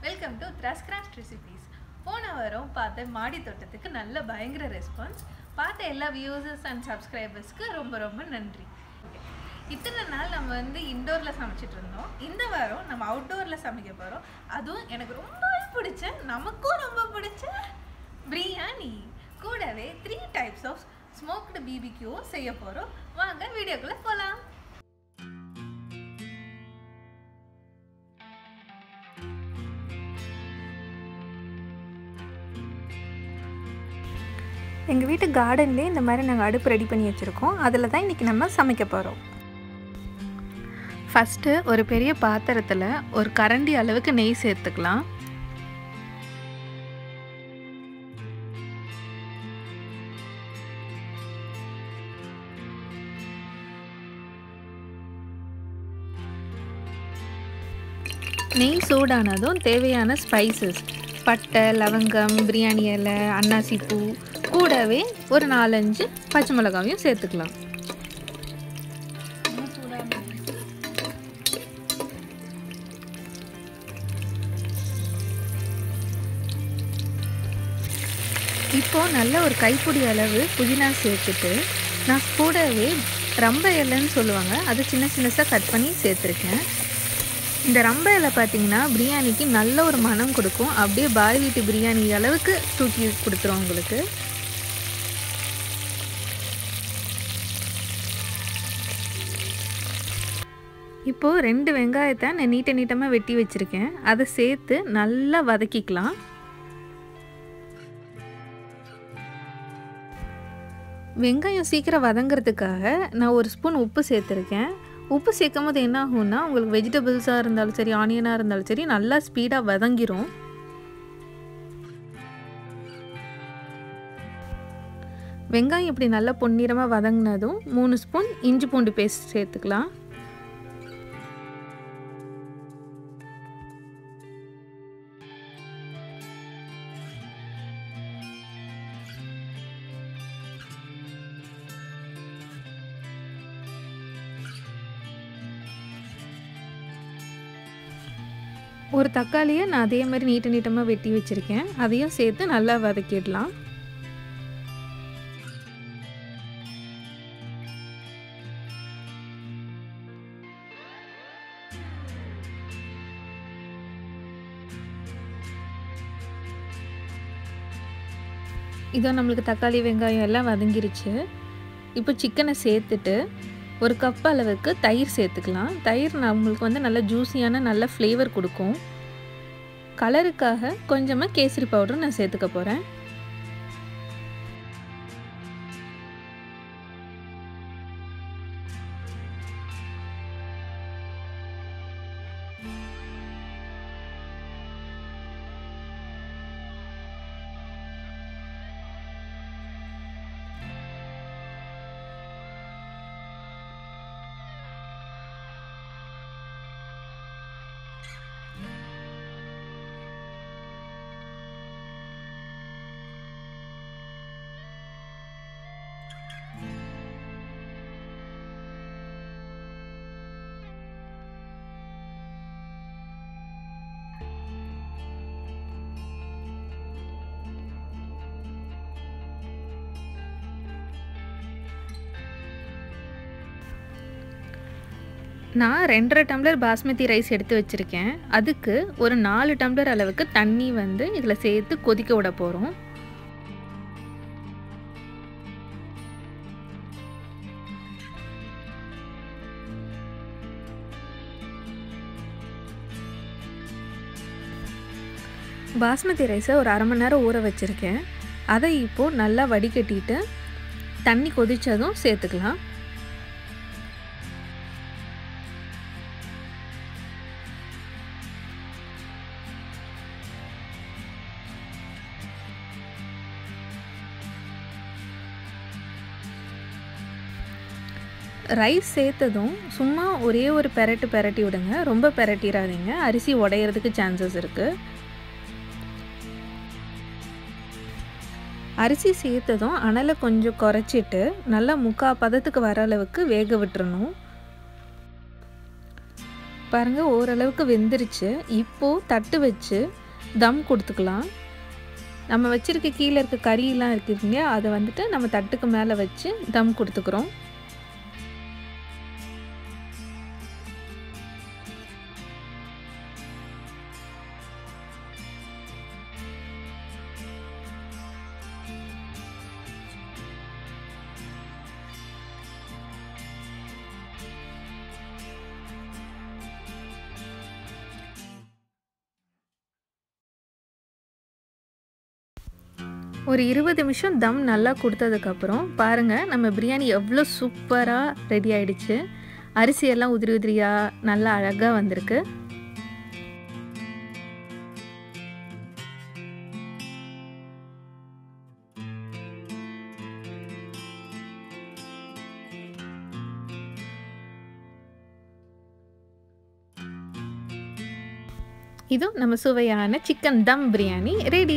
welcome to த்ரஸ் craft recipes போன வாரம் பார்த்த மாடி தோட்டத்துக்கு நல்ல பயங்கர ரெஸ்பான்ஸ் பார்த்த எல்லா வியூசர்ஸ் அண்ட் சப்ஸ்கிரைபர்ஸ்க்கு ரொம்ப ரொம்ப நன்றி இத்தனை நாள் நம்ம வந்து இண்டோரில் சமைச்சிட்டு இருந்தோம் இந்த வாரம் நம்ம அவுட்டோரில் சமைக்க போகிறோம் அதுவும் எனக்கு ரொம்பவே பிடிச்ச நமக்கும் ரொம்ப பிடிச்ச பிரியாணி கூடவே த்ரீ டைப்ஸ் ஆஃப் ஸ்மோக்டு பிபிக்யூவும் செய்ய போகிறோம் வாங்க வீடியோக்குள்ளே போகலாம் எங்கள் வீட்டு கார்டன்லேயே இந்த மாதிரி நாங்கள் அடுப்பு ரெடி பண்ணி வச்சுருக்கோம் அதில் தான் இன்றைக்கி நம்ம சமைக்க போகிறோம் ஃபஸ்ட்டு ஒரு பெரிய பாத்திரத்தில் ஒரு கரண்டி அளவுக்கு நெய் சேர்த்துக்கலாம் நெய் சூடானதும் தேவையான ஸ்பைசஸ் பட்டை லவங்கம் பிரியாணி இலை அன்னாசி பூ கூடவே ஒரு நாலஞ்சு பச்சை மிளகாவையும் சேர்த்துக்கலாம் இப்போது நல்ல ஒரு கைப்பிடி அளவு புதினா சேர்த்துட்டு நான் கூடவே ரம்ப இலைன்னு சொல்லுவாங்க அது சின்ன சின்னசாக கட் பண்ணி சேர்த்துருக்கேன் இந்த ரம்ப இலை பார்த்தீங்கன்னா பிரியாணிக்கு நல்ல ஒரு மனம் கொடுக்கும் அப்படியே பாய் வீட்டு பிரியாணி அளவுக்கு தூக்கி கொடுத்துரும் உங்களுக்கு இப்போது ரெண்டு வெங்காயத்தை நான் நீட்ட நீட்டமாக வெட்டி வச்சுருக்கேன் அதை சேர்த்து நல்லா வதக்கிக்கலாம் வெங்காயம் சீக்கிரம் வதங்கிறதுக்காக நான் ஒரு ஸ்பூன் உப்பு சேர்த்துருக்கேன் உப்பு சேர்க்கும் போது என்ன ஆகும்னா உங்களுக்கு வெஜிடபிள்ஸாக இருந்தாலும் சரி ஆனியனாக இருந்தாலும் சரி நல்லா ஸ்பீடாக வதங்கிரும் வெங்காயம் இப்படி நல்லா பொன்னிறமாக வதங்கினதும் மூணு ஸ்பூன் இஞ்சி பூண்டு பேஸ்ட் சேர்த்துக்கலாம் ஒரு தக்காளியை நான் அதே மாதிரி நீட்ட நீட்டமாக வெட்டி வச்சுருக்கேன் அதையும் சேர்த்து நல்லா வதக்கிடலாம் இதோ நம்மளுக்கு தக்காளி வெங்காயம் எல்லாம் வதங்கிருச்சு இப்போ சிக்கனை சேர்த்துட்டு ஒரு கப் அளவுக்கு தயிர் சேர்த்துக்கலாம் தயிர் நம்மளுக்கு வந்து நல்ல ஜூஸியான நல்ல ஃப்ளேவர் கொடுக்கும் கலருக்காக கொஞ்சமாக கேசரி பவுடர் நான் சேர்த்துக்க போகிறேன் நான் ரெண்டரை டம்ளர் பாஸ்மதி ரைஸ் எடுத்து வச்சுருக்கேன் அதுக்கு ஒரு நாலு டம்ளர் அளவுக்கு தண்ணி வந்து இதில் சேர்த்து கொதிக்க விட போகிறோம் பாஸ்மதி ரைஸை ஒரு அரை மணி நேரம் ஊற வச்சுருக்கேன் அதை இப்போது நல்லா வடிகட்டிட்டு தண்ணி கொதித்ததும் சேர்த்துக்கலாம் ரைஸ் சேர்த்ததும் சும்மா ஒரே ஒரு பெரட்டு பெரட்டி விடுங்க ரொம்ப பெரட்டிடாதீங்க அரிசி உடையிறதுக்கு சான்சஸ் இருக்குது அரிசி சேர்த்ததும் அனலை கொஞ்சம் குறைச்சிட்டு நல்லா முக்கா பதத்துக்கு வர அளவுக்கு வேக விட்டுறணும் பாருங்கள் ஓரளவுக்கு வெந்துருச்சு இப்போது தட்டு வச்சு தம் கொடுத்துக்கலாம் நம்ம வச்சுருக்க கீழே இருக்க கறியெல்லாம் இருக்குதுங்க அதை வந்துட்டு நம்ம தட்டுக்கு மேலே வச்சு தம் கொடுத்துக்குறோம் ஒரு இருபது நிமிஷம் தம் நல்லா கொடுத்ததுக்கப்புறம் பாருங்கள் நம்ம பிரியாணி எவ்வளோ சூப்பராக ரெடி ஆயிடுச்சு அரிசியெல்லாம் உதிரி உதிரியாக நல்லா அழகாக வந்திருக்கு இது நம்ம சுவையான சிக்கன் தம் பிரியாணி ரெடி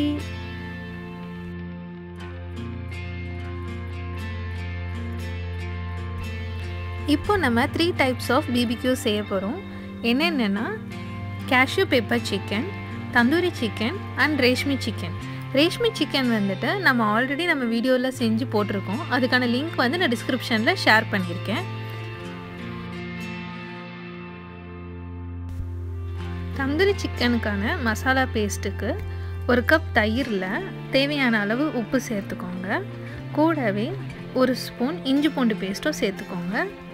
இப்போ நம்ம த்ரீ டைப்ஸ் ஆஃப் பிபிக்யூ செய்ய போகிறோம் என்னென்னா cashew pepper chicken tandoori chicken and reshmi chicken reshmi chicken வந்துட்டு நம்ம ஆல்ரெடி நம்ம வீடியோவில் செஞ்சு போட்டிருக்கோம் அதுக்கான லிங்க் வந்து நான் டிஸ்கிரிப்ஷனில் ஷேர் பண்ணியிருக்கேன் தந்தூரி சிக்கனுக்கான மசாலா பேஸ்ட்டுக்கு ஒரு கப் தயிரில் தேவையான அளவு உப்பு சேர்த்துக்கோங்க கூடவே ஒரு ஸ்பூன் இஞ்சி பூண்டு பேஸ்ட்டும் சேர்த்துக்கோங்க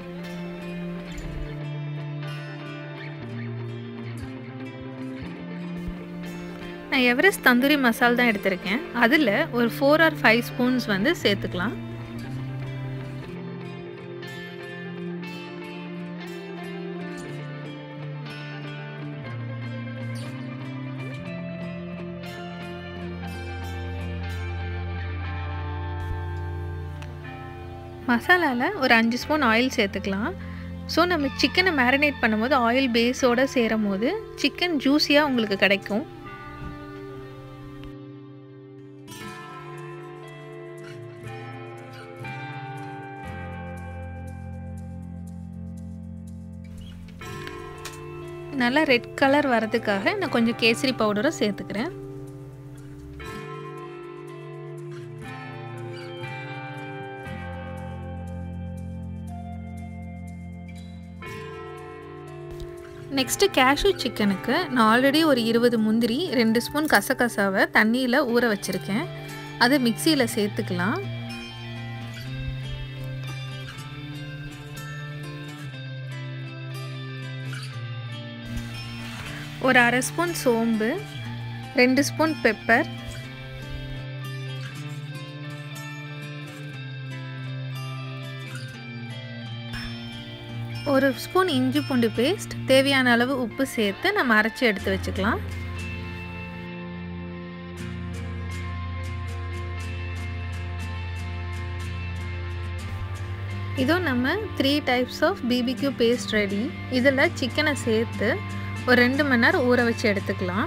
நான் எவரெஸ்ட் தந்தூரி மசால் தான் எடுத்திருக்கேன் அதில் ஒரு ஃபோர் ஆர் ஃபைவ் ஸ்பூன்ஸ் வந்து சேர்த்துக்கலாம் மசாலாவில் ஒரு அஞ்சு ஸ்பூன் ஆயில் சேர்த்துக்கலாம் ஸோ நம்ம சிக்கனை மேரினேட் பண்ணும்போது ஆயில் பேஸோடு சேரும் போது சிக்கன் ஜூஸியாக உங்களுக்கு கிடைக்கும் நல்லா ரெட் கலர் வரதுக்காக நான் கொஞ்சம் கேசரி பவுடரும் சேர்த்துக்கிறேன் நெக்ஸ்ட்டு கேஷ்யூ சிக்கனுக்கு நான் ஆல்ரெடி ஒரு இருபது முந்திரி ரெண்டு ஸ்பூன் கசகசாவை தண்ணியில் ஊற வச்சுருக்கேன் அதை மிக்சியில் சேர்த்துக்கலாம் ஒரு அரை ஸ்பூன் சோம்பு ரெண்டு ஸ்பூன் பெப்பர் ஒரு ஸ்பூன் இஞ்சி பூண்டு பேஸ்ட் தேவையான அளவு உப்பு சேர்த்து நம்ம அரைச்சி எடுத்து வச்சுக்கலாம் இதோ நம்ம three types of BBQ paste ready இதில் சிக்கனை சேர்த்து ஒரு ரெண்டு மணி நேரம் ஊற வச்சு எடுத்துக்கலாம்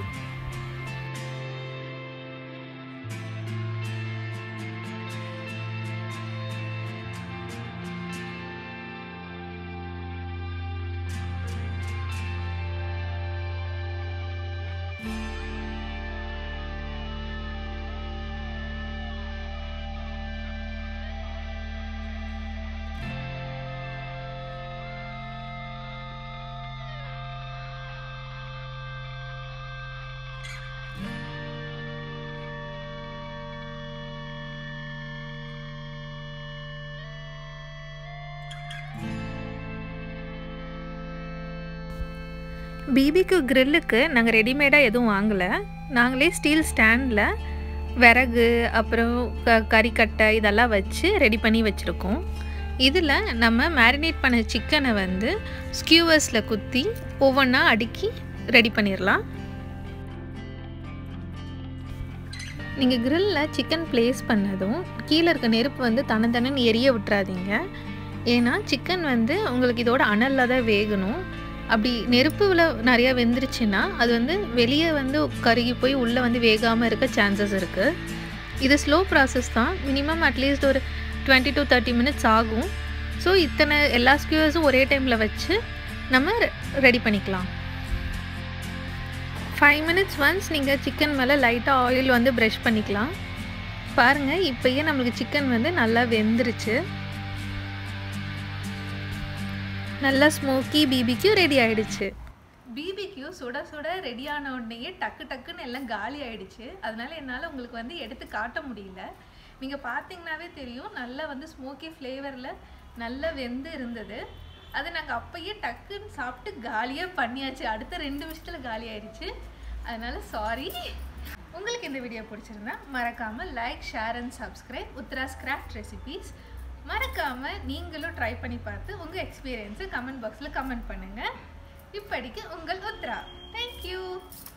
பிபிக்கு கிரில்லுக்கு நாங்கள் ரெடிமேடாக எதுவும் வாங்கலை நாங்களே ஸ்டீல் ஸ்டாண்டில் விறகு அப்புறம் க கறிக்கட்டை இதெல்லாம் வச்சு ரெடி பண்ணி வச்சுருக்கோம் இதில் நம்ம மேரினேட் பண்ண சிக்கனை வந்து ஸ்கியூவர்ஸில் குத்தி ஒவ்வொன்றா அடுக்கி ரெடி பண்ணிடலாம் நீங்கள் கிரில்லில் சிக்கன் ப்ளேஸ் பண்ணதும் கீழே இருக்க நெருப்பு வந்து தனத்தனன்னு எரிய விட்டுறாதீங்க ஏன்னா சிக்கன் வந்து உங்களுக்கு இதோட அனலில் தான் வேகணும் அப்படி நெருப்புல நிறையா வெந்துருச்சுன்னா அது வந்து வெளியே வந்து கருகி போய் உள்ளே வந்து வேகாமல் இருக்க சான்சஸ் இருக்குது இது ஸ்லோ ப்ராசஸ் தான் மினிமம் அட்லீஸ்ட் ஒரு டுவெண்ட்டி டு தேர்ட்டி மினிட்ஸ் ஆகும் ஸோ இத்தனை எல்லா ஸ்கியூவர்ஸும் ஒரே டைமில் வச்சு நம்ம ரெடி பண்ணிக்கலாம் ஃபைவ் மினிட்ஸ் ஒன்ஸ் நீங்கள் சிக்கன் மேலே லைட்டாக ஆயில் வந்து ப்ரஷ் பண்ணிக்கலாம் பாருங்கள் இப்போயே நம்மளுக்கு சிக்கன் வந்து நல்லா வெந்துருச்சு நல்லா ஸ்மோக்கி பிபிக்யூ ரெடி ஆயிடுச்சு பிபிக்யூ சுட சுட ரெடி ஆன உடனேயே டக்கு டக்குன்னு எல்லாம் காலி ஆயிடுச்சு அதனால என்னால் உங்களுக்கு வந்து எடுத்து காட்ட முடியல நீங்கள் பார்த்தீங்கன்னாவே தெரியும் நல்லா வந்து ஸ்மோக்கி ஃப்ளேவரில் நல்லா வெந்து இருந்தது அது நாங்கள் அப்பயே டக்குன்னு சாப்பிட்டு காலியாக பண்ணியாச்சு அடுத்த ரெண்டு நிமிஷத்தில் காலி ஆயிடுச்சு அதனால சாரி உங்களுக்கு இந்த வீடியோ பிடிச்சிருந்தா மறக்காமல் like share and subscribe Uthra's craft recipes மறக்காமல் நீங்களும் ட்ரை பண்ணி பார்த்து உங்கள் எக்ஸ்பீரியன்ஸை கமெண்ட் பாக்ஸில் கமெண்ட் பண்ணுங்கள் இப்படிக்கு உங்கள் உத்ரா தேங்க்யூ